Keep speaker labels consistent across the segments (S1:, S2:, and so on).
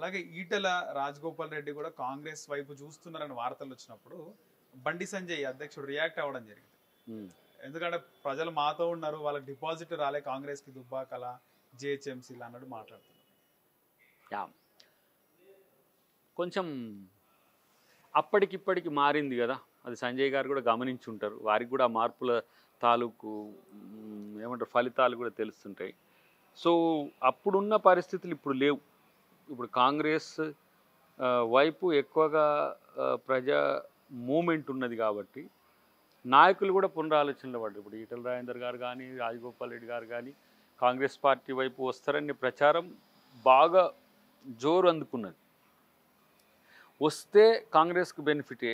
S1: అలాగే ఈటెల రాజగోపాల్ రెడ్డి కూడా కాంగ్రెస్ వైపు చూస్తున్నారని వార్తలు వచ్చినప్పుడు బండి సంజయ్ అధ్యక్షుడు రియాక్ట్ అవ్వడం జరిగింది
S2: ఉమ్.
S1: ఎందుకంటే ప్రజలు మాతో ఉన్నారు వాళ్ళకి డిపాజిట్ రాలే కాంగ్రెస్ కి దుబ్బాకల జిహెచ్ఎంసీలు అన్నట్టు మాట్లాడుతున్నారు
S2: యా కొంచెం అప్పటికిప్పటికి మారింది కదా అది సంజయ్ గారు కూడా గమనించి ఉంటారు వారికి కూడా ఆ మార్పుల తాలూకు మ్, ఏమంటారు ఫలితాలు కూడా తెలుస్తుంటాయి సో అప్పుడున్న పరిస్థితులు ఇప్పుడు లేవు ఇప్పుడు కాంగ్రెస్ ఆ, వైపు ఎక్కువగా ఆ, ప్రజా మూమెంట్ ఉన్నది కాబట్టి నాయకులు కూడా పునరాలోచనలో పడ్డారు ఇప్పుడు ఈటల రాజేందర్ గారు కానీ రాజగోపాల్ రెడ్డి గారు కానీ కాంగ్రెస్ పార్టీ వైపు వస్తారని ప్రచారం బాగా జోరు అందుకున్నది వస్తే కాంగ్రెస్కి బెనిఫిటే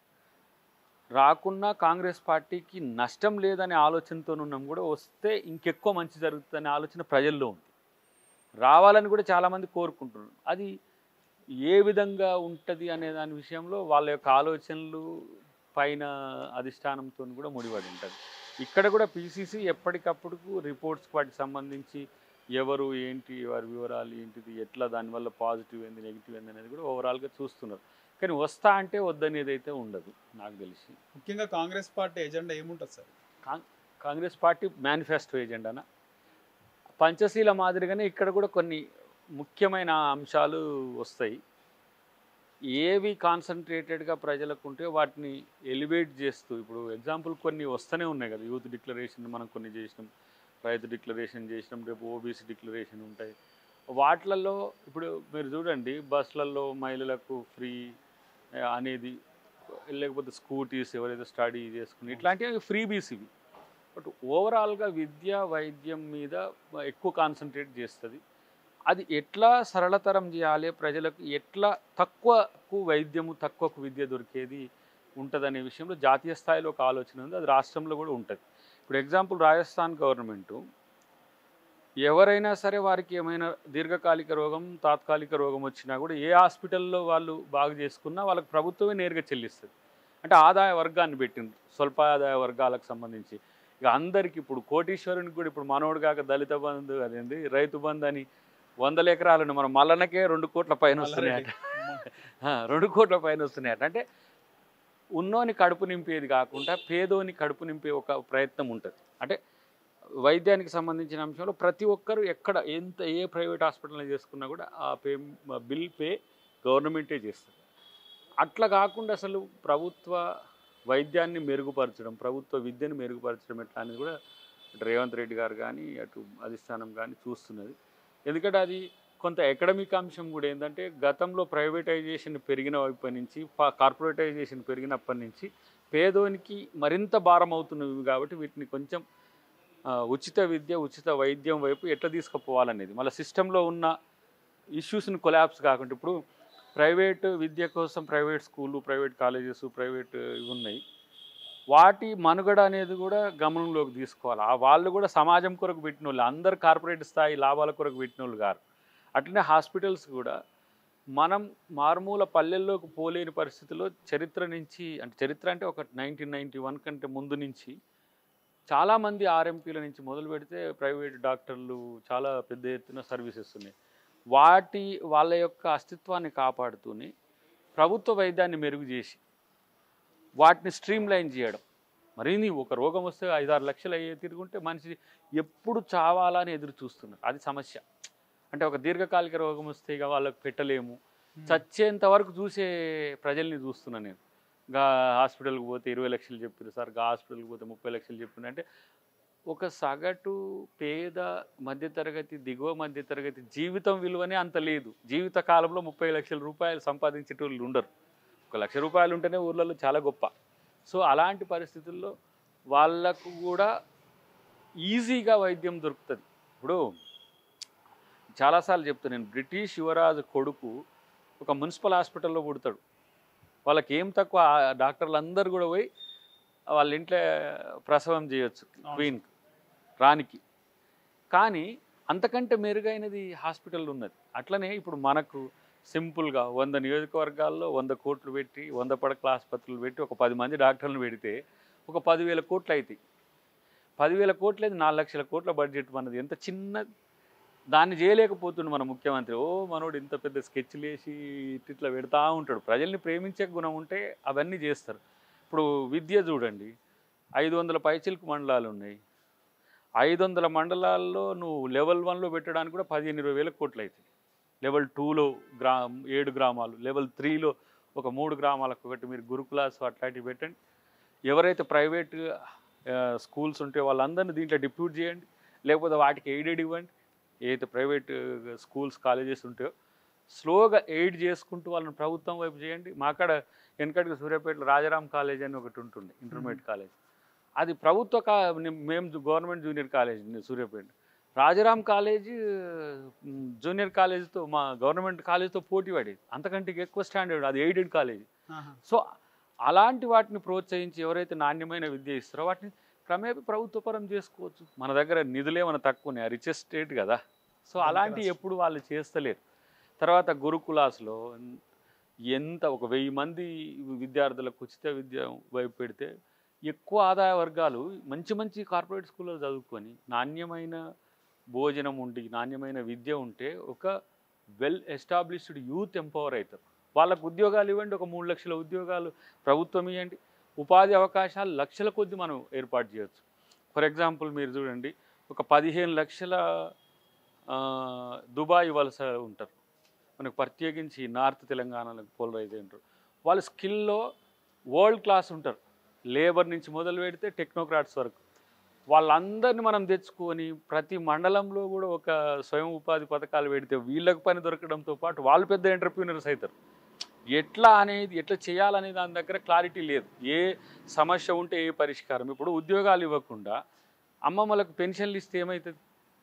S2: రాకున్నా కాంగ్రెస్ పార్టీకి నష్టం లేదనే ఆలోచనతో ఉన్నాం కూడా వస్తే ఇంకెక్కువ మంచి జరుగుతుందనే ఆలోచన ప్రజల్లో ఉంది రావాలని కూడా చాలామంది కోరుకుంటున్నారు అది ఏ విధంగా ఉంటుంది అనే దాని విషయంలో వాళ్ళ యొక్క ఆలోచనలు పైన అధిష్టానంతో కూడా ముడిపడి ఉంటుంది ఇక్కడ కూడా పీసీసీ ఎప్పటికప్పుడు రిపోర్ట్స్కి వాటికి సంబంధించి ఎవరు ఏంటి వారి వివరాలు ఏంటిది ఎట్లా దానివల్ల పాజిటివ్ ఏంది నెగిటివ్ ఏంది అనేది కూడా ఓవరాల్గా చూస్తున్నారు కానీ వస్తా అంటే వద్దనేది అయితే ఉండదు నాకు తెలిసి
S1: ముఖ్యంగా కాంగ్రెస్ పార్టీ ఎజెండా ఏముంటుంది సార్
S2: కాంగ్రెస్ పార్టీ మేనిఫెస్టో ఏజెండానా పంచశీల మాదిరిగానే ఇక్కడ కూడా కొన్ని ముఖ్యమైన అంశాలు వస్తాయి ఏవి కాన్సన్ట్రేటెడ్గా ప్రజలకు ఉంటే వాటిని ఎలివేట్ చేస్తూ ఇప్పుడు ఎగ్జాంపుల్ కొన్ని వస్తూనే ఉన్నాయి కదా యూత్ డిక్లరేషన్ మనం కొన్ని చేసినాం రైతు డిక్లరేషన్ చేసినాం రేపు ఓబీసీ డిక్లరేషన్ ఉంటాయి వాటిలలో ఇప్పుడు మీరు చూడండి బస్సులలో మహిళలకు ఫ్రీ అనేది లేకపోతే స్కూటీస్ ఎవరైతే స్టడీ చేసుకుని ఇట్లాంటివి ఫ్రీ బీస్ ఇవి బట్ ఓవరాల్గా విద్య వైద్యం మీద ఎక్కువ కాన్సన్ట్రేట్ చేస్తుంది అది ఎట్లా సరళతరం చేయాలి ప్రజలకు ఎట్లా తక్కువకు వైద్యము తక్కువకు విద్య దొరికేది ఉంటుందనే విషయంలో జాతీయ స్థాయిలో ఒక ఆలోచన ఉంది అది రాష్ట్రంలో కూడా ఉంటుంది ఇప్పుడు ఎగ్జాంపుల్ రాజస్థాన్ గవర్నమెంటు ఎవరైనా సరే వారికి ఏమైనా దీర్ఘకాలిక రోగం తాత్కాలిక రోగం వచ్చినా కూడా ఏ హాస్పిటల్లో వాళ్ళు బాగు చేసుకున్నా వాళ్ళకి ప్రభుత్వమే నేరుగా చెల్లిస్తుంది అంటే ఆదాయ వర్గాన్ని పెట్టింది స్వల్ప ఆదాయ వర్గాలకు సంబంధించి ఇక అందరికి ఇప్పుడు కోటీశ్వరునికి కూడా ఇప్పుడు మనోడు కాక దళిత బంధు అదేంది రైతు బంధు అని వందల ఎకరాలను మన మల్లన్నకే రెండు కోట్ల పైన వస్తున్నాయట ఆ, రెండు కోట్ల పైన వస్తున్నాయట అంటే ఉన్నోని కడుపు నింపేది కాకుండా పేదోని కడుపు నింపే ఒక ప్రయత్నం ఉంటుంది అంటే వైద్యానికి సంబంధించిన అంశంలో ప్రతి ఒక్కరు ఎక్కడ ఎంత ఏ ప్రైవేట్ హాస్పిటల్లో చేసుకున్నా కూడా ఆ పే బిల్ పే గవర్నమెంటే చేస్తుంది అట్లా కాకుండా అసలు ప్రభుత్వ వైద్యాన్ని మెరుగుపరచడం ప్రభుత్వ విద్యను మెరుగుపరచడం ఎట్లా అనేది కూడా అటు రేవంత్ రెడ్డి గారు కానీ అటు అధిష్టానం కానీ చూస్తున్నది ఎందుకంటే అది కొంత ఎకడమిక్ అంశం కూడా ఏంటంటే గతంలో ప్రైవేటైజేషన్ పెరిగిన వైపు నుంచి పా- కార్పొరేటైజేషన్ పెరిగినప్పటి నుంచి పేదోనికి మరింత భారం అవుతున్నవి కాబట్టి వీటిని కొంచెం ఆ, ఉచిత విద్య ఉచిత వైద్యం వైపు ఎట్లా తీసుకుపోవాలనేది మళ్ళీ సిస్టంలో ఉన్న ఇష్యూస్ని కొలాప్స్ కాకుండా ఇప్పుడు ప్రైవేట్ విద్య కోసం ప్రైవేట్ స్కూళ్ళు ప్రైవేట్ కాలేజెస్ ప్రైవేట్ ఇవి ఉన్నాయి వాటి మనుగడ అనేది కూడా గమనంలోకి తీసుకోవాలి ఆ వాళ్ళు కూడా సమాజం కొరకు పెట్టిన వాళ్ళు అందరు కార్పొరేట్ స్థాయి లాభాల కొరకు పెట్టిన వాళ్ళు గారు అట్లనే హాస్పిటల్స్ కూడా మనం మారుమూల పల్లెల్లోకి పోలేని పరిస్థితిలో చరిత్ర నుంచి అంటే చరిత్ర అంటే ఒక నైన్టీన్ నైంటీ వన్ కంటే ముందు నుంచి చాలామంది ఆర్ఎంపీల నుంచి మొదలు పెడితే ప్రైవేట్ డాక్టర్లు చాలా పెద్ద ఎత్తున సర్వీసెస్ ఉన్నాయి వాటి వాళ్ళ యొక్క అస్తిత్వాన్ని కాపాడుతూనే ప్రభుత్వ వైద్యాన్ని మెరుగు చేసి వాటిని స్ట్రీమ్ లైన్ చేయడం మరి నీ ఒక రోగం వస్తే ఐదారు లక్షలు అయ్యే తిరుగుంటే మనిషి ఎప్పుడు చావాలని ఎదురు చూస్తున్నారు అది సమస్య అంటే ఒక దీర్ఘకాలిక రోగం వస్తే ఇక వాళ్ళకి పెట్టలేము చచ్చేంత వరకు చూసే ప్రజల్ని చూస్తున్నా నేను గా హాస్పిటల్కి పోతే ఇరవై లక్షలు చెప్పారు సార్ గా హాస్పిటల్కి పోతే ముప్పై లక్షలు చెప్పారు అంటే ఒక సగటు పేద మధ్యతరగతి దిగువ మధ్యతరగతి జీవితం విలువనే అంత లేదు జీవిత కాలంలో ముప్పై లక్షల రూపాయలు సంపాదించేటోళ్ళు ఉండరు ఒక లక్ష రూపాయలు ఉంటేనే ఊర్లలో చాలా గొప్ప సో అలాంటి పరిస్థితుల్లో వాళ్ళకు కూడా ఈజీగా వైద్యం దొరుకుతుంది ఇప్పుడు చాలాసార్లు చెప్తాను నేను బ్రిటిష్ యువరాజు కొడుకు ఒక మున్సిపల్ హాస్పిటల్లో పుడతాడు వాళ్ళకి ఏం తక్కువ ఆ డాక్టర్లు అందరూ కూడా పోయి వాళ్ళ ఇంట్లో ప్రసవం చేయొచ్చు క్వీన్ రానికి కానీ అంతకంటే మెరుగైనది హాస్పిటల్ ఉన్నది అట్లనే ఇప్పుడు మనకు సింపుల్గా వంద నియోజకవర్గాల్లో వంద కోట్లు పెట్టి వంద పడకల ఆసుపత్రులు పెట్టి ఒక పది మంది డాక్టర్లు పెడితే ఒక పదివేల కోట్లు అవుతాయి పదివేల కోట్లేదు నాలుగు లక్షల కోట్ల బడ్జెట్ మనది ఎంత చిన్న దాన్ని చేయలేకపోతుండు మన ముఖ్యమంత్రి ఓ మనోడు ఇంత పెద్ద స్కెచ్లు వేసి ఇట్లా పెడతా ఉంటాడు ప్రజల్ని ప్రేమించే గుణం ఉంటే అవన్నీ చేస్తారు ఇప్పుడు విద్య చూడండి ఐదు వందల పైచిలకు మండలాలు ఉన్నాయి ఐదు వందల మండలాల్లో నువ్వు లెవెల్ వన్లో పెట్టడానికి కూడా పదిహేను ఇరవై వేల కోట్లు అవుతాయి లెవెల్ టూలో గ్రా ఏడు గ్రామాలు లెవెల్ త్రీలో ఒక మూడు గ్రామాలకు ఒకటి మీరు గురుకులాస్ అట్లాంటివి పెట్టండి ఎవరైతే ప్రైవేట్ స్కూల్స్ ఉంటే వాళ్ళందరినీ దీంట్లో డిప్యూట్ చేయండి లేకపోతే వాటికి ఎయిడెడ్ ఇవ్వండి ఏదైతే ప్రైవేట్ స్కూల్స్ కాలేజెస్ ఉంటాయో స్లోగా ఎయిడ్ చేసుకుంటూ వాళ్ళని ప్రభుత్వం వైపు చేయండి మాకాడ వెనకటికి సూర్యాపేటలో రాజారాం కాలేజ్ అని ఒకటి ఉంటుంది ఇంటర్మీడియట్ కాలేజ్ అది ప్రభుత్వ కా మేము government junior college Suryapet Rajaram college మ్, జూనియర్ కాలేజ్తో మా గవర్నమెంట్ కాలేజ్తో పోటీ పడేది అంతకంటే ఎక్కువ స్టాండర్డ్ అది ఎయిడెడ్ కాలేజ్
S1: ఆహా.
S2: సో అలాంటి వాటిని ప్రోత్సహించి ఎవరైతే నాణ్యమైన విద్య ఇస్తారో వాటిని క్రమేపీ ప్రభుత్వపరం చేసుకోవచ్చు మన దగ్గర నిధులే మన తక్కువనే రిచెస్ట్ స్టేట్ కదా సో అలాంటి ఎప్పుడు వాళ్ళు చేస్తలేరు తర్వాత గురుకులాస్లో ఎంత ఒక వెయ్యి మంది విద్యార్థులకు ఉచిత విద్య వైపు పెడితే ఎక్కువ ఆదాయ వర్గాలు మంచి మంచి కార్పొరేట్ స్కూల్లో చదువుకొని నాణ్యమైన భోజనం ఉండి నాణ్యమైన విద్య ఉంటే ఒక వెల్ ఎస్టాబ్లిష్డ్ యూత్ ఎంపవర్ అవుతారు వాళ్ళకు ఉద్యోగాలు ఇవ్వండి ఒక మూడు లక్షల ఉద్యోగాలు ప్రభుత్వం ఇవ్వండి ఉపాధి అవకాశాలు లక్షల కొద్ది మనం ఏర్పాటు చేయొచ్చు ఫర్ ఎగ్జాంపుల్ మీరు చూడండి ఒక పదిహేను లక్షల ఆ, దుబాయ్ వలస ఉంటారు మనకు ప్రత్యేకించి నార్త్ తెలంగాణలో పోలరైజ్ ఉంటారు వాళ్ళ స్కిల్లో వరల్డ్ క్లాస్ ఉంటారు లేబర్ నుంచి మొదలు పెడితే టెక్నోక్రాట్స్ వరకు వాళ్ళందరిని మనం తెచ్చుకొని ప్రతి మండలంలో కూడా ఒక స్వయం ఉపాధి పథకాలు పెడితే వీళ్ళకి పని దొరకడంతో పాటు వాళ్ళు పెద్ద ఎంటర్ప్రీనర్స్ అవుతారు ఎట్లా అనేది ఎట్లా చేయాలనే దాని దగ్గర క్లారిటీ లేదు ఏ సమస్య ఉంటే ఏ పరిష్కారం ఇప్పుడు ఉద్యోగాలు ఇవ్వకుండా అమ్మమ్మలకు పెన్షన్లు ఇస్తే ఏమవుతుంది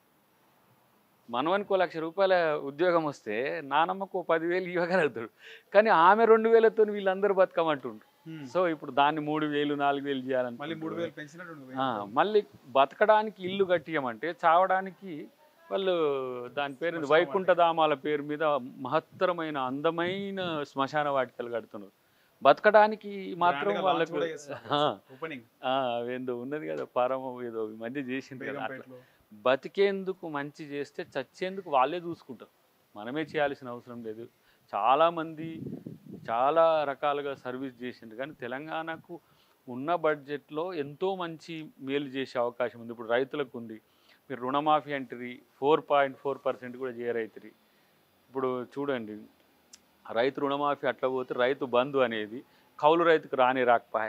S2: మనవనికి లక్ష రూపాయల ఉద్యోగం వస్తే నానమ్మకు ఓ పదివేలు ఇవ్వగలుగుతాడు కానీ ఆమె రెండు వేలతో వీళ్ళందరూ బతకమంటుండ్రు
S1: హ్మ్.
S2: సో ఇప్పుడు దాన్ని మూడు వేలు నాలుగు వేలు చేయాలని
S1: మళ్ళీ మూడు వేలు పెంచినట్టు రెండు
S2: ఆ,
S1: వేలు
S2: మళ్ళీ బతకడానికి ఇల్లు కట్టియమంటే చావడానికి వాళ్ళు దాని పేరు
S1: శ్మశాన
S2: వైకుంఠధామాల పేరు మీద మహత్తరమైన అందమైన శ్మశాన వాటికలు కడుతున్నారు బతకడానికి మాత్రం
S1: Grand గా
S2: వాళ్ళకు
S1: launch కూడా చేస్తున్నారు.
S2: ఆ,
S1: ఓపెనింగ్
S2: ఆ, అదేందో ఉన్నది కదా పరమ ఏదో ఈ మధ్య చేసింది కదా అట్లా
S1: బేగంపేటలో
S2: బతికేందుకు మంచి చేస్తే చచ్చేందుకు వాళ్ళే చూసుకుంటారు మనమే చేయాల్సిన అవసరం లేదు చాలామంది చాలా రకాలుగా సర్వీస్ చేసిండ్రు కానీ తెలంగాణకు ఉన్న బడ్జెట్లో ఎంతో మంచి మేలు చేసే అవకాశం ఉంది ఇప్పుడు రైతులకు ఉంది మీరు రుణమాఫీ అంటది ఫోర్ పాయింట్ ఫోర్ పర్సెంట్ కూడా చేయరైతురి ఇప్పుడు చూడండి రైతు రుణమాఫీ అట్లా పోతే రైతు బంధు అనేది కౌలు రైతుకు రాని రాకపోయే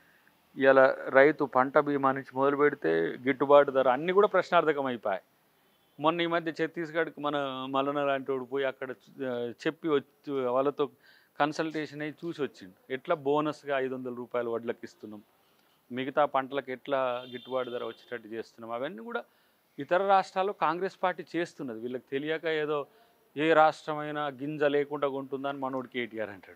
S2: ఇలా రైతు పంట బీమా నుంచి మొదలు పెడితే గిట్టుబాటు ధర అన్నీ కూడా ప్రశ్నార్థకం అయిపోయాయి మొన్న ఈ మధ్య ఛత్తీస్గఢ్కి మన మల్లన లాంటి వాడు పోయి అక్కడ ఆ, చెప్పి వచ్చి వాళ్ళతో కన్సల్టేషన్ అయ్యి చూసి వచ్చిండు ఎట్లా బోనస్గా ఐదు వందల రూపాయలు వడ్లకు ఇస్తున్నాం మిగతా పంటలకు ఎట్లా గిట్టుబాటు ధర వచ్చేటట్టు చేస్తున్నాం అవన్నీ కూడా ఇతర రాష్ట్రాల్లో కాంగ్రెస్ పార్టీ చేస్తున్నది వీళ్ళకి తెలియక ఏదో ఏ రాష్ట్రమైనా గింజ లేకుండా కొంటుందని మనోడు కేటీఆర్ అంటాడు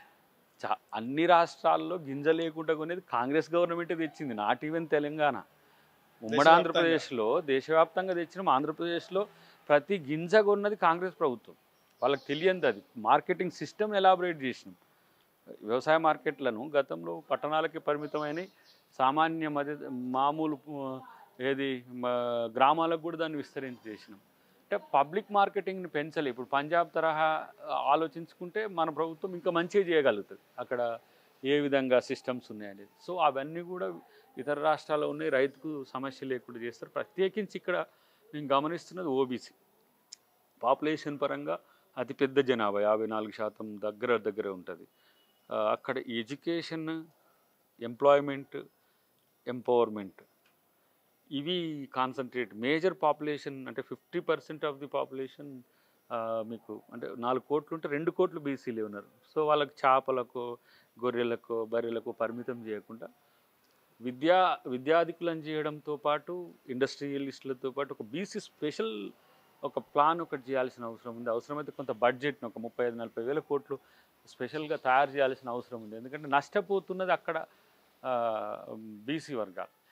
S2: చా అన్ని రాష్ట్రాల్లో గింజ లేకుండా కొనేది కాంగ్రెస్ గవర్నమెంటే తెచ్చింది నాట్ ఈవెన్ తెలంగాణ ఉమ్మడి
S1: దేశవ్యాప్తంగా.
S2: ఆంధ్రప్రదేశ్లో దేశవ్యాప్తంగా తెచ్చినాం ఆంధ్రప్రదేశ్లో ప్రతి గింజ కొన్నది కాంగ్రెస్ ప్రభుత్వం వాళ్ళకి తెలియంది అది మార్కెటింగ్ సిస్టమ్ ఎలాబరేట్ చేసినాం వ్యవసాయ మార్కెట్లను గతంలో పట్టణాలకి పరిమితమైన సామాన్య మధ్య మామూలు ఆ, ఏది మ- గ్రామాలకు కూడా దాన్ని విస్తరించి చేసినాం అంటే పబ్లిక్ మార్కెటింగ్ని పెంచాలి ఇప్పుడు పంజాబ్ తరహా ఆలోచించుకుంటే మన ప్రభుత్వం ఇంకా మంచిగా చేయగలుగుతుంది అక్కడ ఏ విధంగా సిస్టమ్స్ ఉన్నాయనేది సో అవన్నీ కూడా ఇతర రాష్ట్రాల్లో ఉన్నాయి రైతుకు సమస్య లేకుండా చేస్తారు ప్రత్యేకించి ఇక్కడ నేను గమనిస్తున్నది ఓబీసీ పాపులేషన్ పరంగా అతిపెద్ద జనాభా యాభై నాలుగు శాతం దగ్గర దగ్గర ఉంటుంది ఆ, అక్కడ ఎడ్యుకేషన్ ఎంప్లాయ్మెంట్ ఎంపవర్మెంట్ ఇవి కాన్సన్ట్రేట్ మేజర్ పాపులేషన్ అంటే fifty percent of the population మీకు అంటే నాలుగు కోట్లు ఉంటే రెండు కోట్లు బీసీలే ఉన్నారు సో వాళ్ళకి చేపలకు గొర్రెలకు బర్రెలకు పరిమితం చేయకుండా విద్యా విద్యాధికులను చేయడంతో పాటు ఇండస్ట్రియలిస్టులతో పాటు ఒక బీసీ స్పెషల్ ఒక ప్లాన్ ఒకటి చేయాల్సిన అవసరం ఉంది అవసరమైతే కొంత బడ్జెట్ను ఒక ముప్పై ఐదు నలభై వేల కోట్లు స్పెషల్గా తయారు చేయాల్సిన అవసరం ఉంది ఎందుకంటే నష్టపోతున్నది అక్కడ బీసీ వర్గాలు